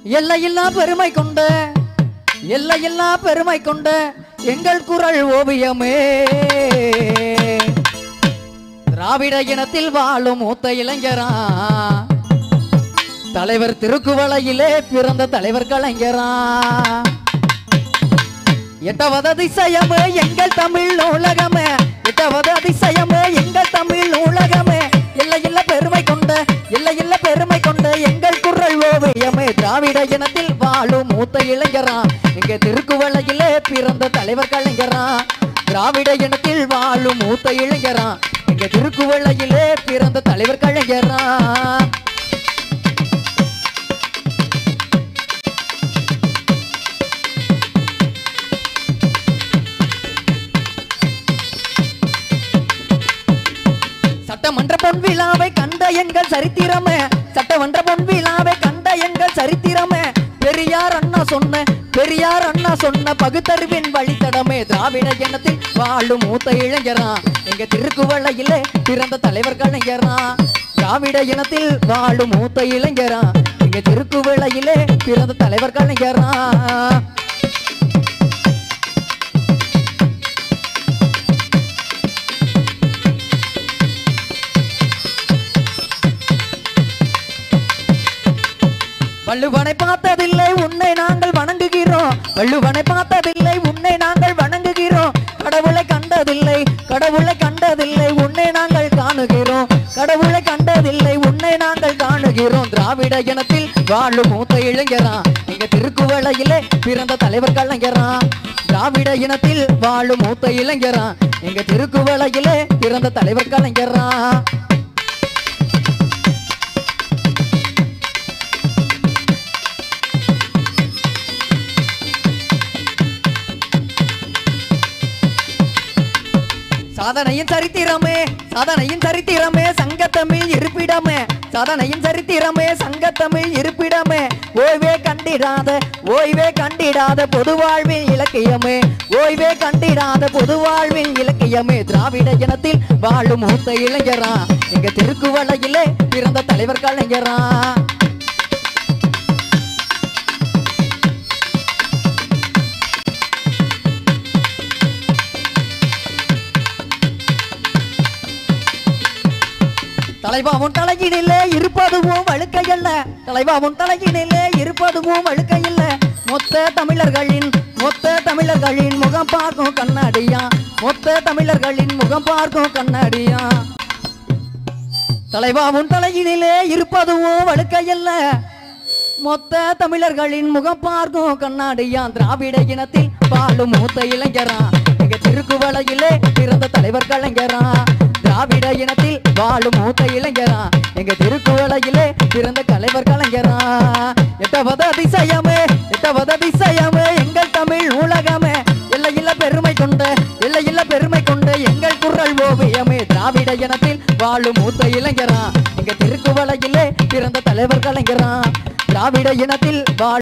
எல்லையில்லா பெருமை கொண்ட எல்லையில்லா பெருமை கொண்ட எங்கள் குரல் ஓவியமே திராவிட இனத்தில் வாழும் மூத்த இளைஞரா தலைவர் திருக்குவளையிலே பிறந்த தலைவர் கலைஞரா எட்டவது அதிசயமே எங்கள் தமிழ் நூலகமே எட்டவது அதிசயமே எங்கள் தமிழ் நூலகமே எல்லையில்ல பெருமை கொண்ட எல்லையில்ல பெருமை கொண்ட எங்கள் குரல் ஓவியமே திராவிட இனத்தில் வாழும் மூத்த இளைஞரா இங்க திருக்குவளையிலே பிறந்த தலைவர் கலைஞரா திராவிட இனத்தில் வாழும் மூத்த இளைஞரா இங்க திருக்குவளையிலே பிறந்த தலைவர் கலைஞரா சட்டமன்ற பொன் விழாவை கண்ட எங்கள் சரித்திரமே சட்டமன்ற பொன் விழாவை கண்ட எங்கள் சரித்திரமே பெரியார் அண்ணா சொன்ன பெரியார் அண்ணா சொன்ன பகுத்தறிவின் வழித்தடமே திராவிட இனத்தில் வாழும் மூத்த இளைஞரா எங்க திருக்குவளையிலே பிறந்த தலைவர் கலைஞரா திராவிட இனத்தில் வாழும் மூத்த இளைஞரா எங்க திருக்குவளையிலே பிறந்த தலைவர் கலைஞரா வள்ளுவனை பார்த்ததில்லை உன்னை நாங்கள் வணங்குகிறோம் வள்ளுவனை பார்த்ததில்லை உன்னை நாங்கள் வணங்குகிறோம் கடவுளை கண்டதில்லை கடவுளை கண்டதில்லை உன்னை நாங்கள் காணுகிறோம் கடவுளை கண்டதில்லை உன்னை நாங்கள் காணுகிறோம் திராவிட இனத்தில் வாழும் மூத்த இளைஞரா எங்க திருக்குவளையிலே பிறந்த தலைவர் கலைஞரா திராவிட இனத்தில் வாழும் மூத்த இளைஞரா எங்க திருக்குவளையிலே பிறந்த தலைவர் கலைஞரா சாதனையின் சரித்திரமே சாதனையின் சரித்திரமே சங்கத்தமிழ் இருப்பிடமே சாதனையின் சரித்திரமே சங்கத்தமிழ் இருப்பிடமே ஓய்வே கண்டிடாத ஓய்வே கண்டிடாத பொது வாழ்வின் இலக்கியமே ஓய்வே கண்டிடாத பொது வாழ்வின் இலக்கியமே திராவிட இனத்தில் வாழும் மூத்த இளைஞரா எங்க திருக்குவளையிலே பிறந்த தலைவர் கலைஞரா தலைவாவும் தலையினிலே இருப்பதுவும் வழுக்கையல்ல தலைவாவும் தலையினிலே இருப்பதுவும் வழுக்கையில்ல மொத்த தமிழர்களின் மொத்த தமிழர்களின் முகம் பார்க்கும் கண்ணாடியா மொத்த தமிழர்களின் முகம் பார்க்கும் கண்ணாடியா தலைவாவும் தலையினிலே இருப்பதுவும் வழுக்கையல்ல மொத்த தமிழர்களின் முகம் பார்க்கும் கண்ணாடியான் திராவிட இனத்தில் பாலும் மூத்த இளைஞரா எங்க திருக்குவளையிலே பிறந்த தலைவர் கலைஞரா திராவிட இனத்தில் வாழும் மூத்த இளைஞரா எங்க திருக்குவளையிலே பிறந்த தலைவர் கலைஞரா எட்டவது அதிசயமே எட்டவது அதிசயமே எங்கள் தமிழ் நூலகமே எல்லையில்ல பெருமை கொண்ட எல்லையில்ல பெருமை கொண்ட எங்கள் குரல் ஓவியமே திராவிட இனத்தில் வாழும் மூத்த இளைஞரா எங்க திருக்குவளையிலே பிறந்த தலைவர் கலைஞரா திராவிட இனத்தில் வாழும்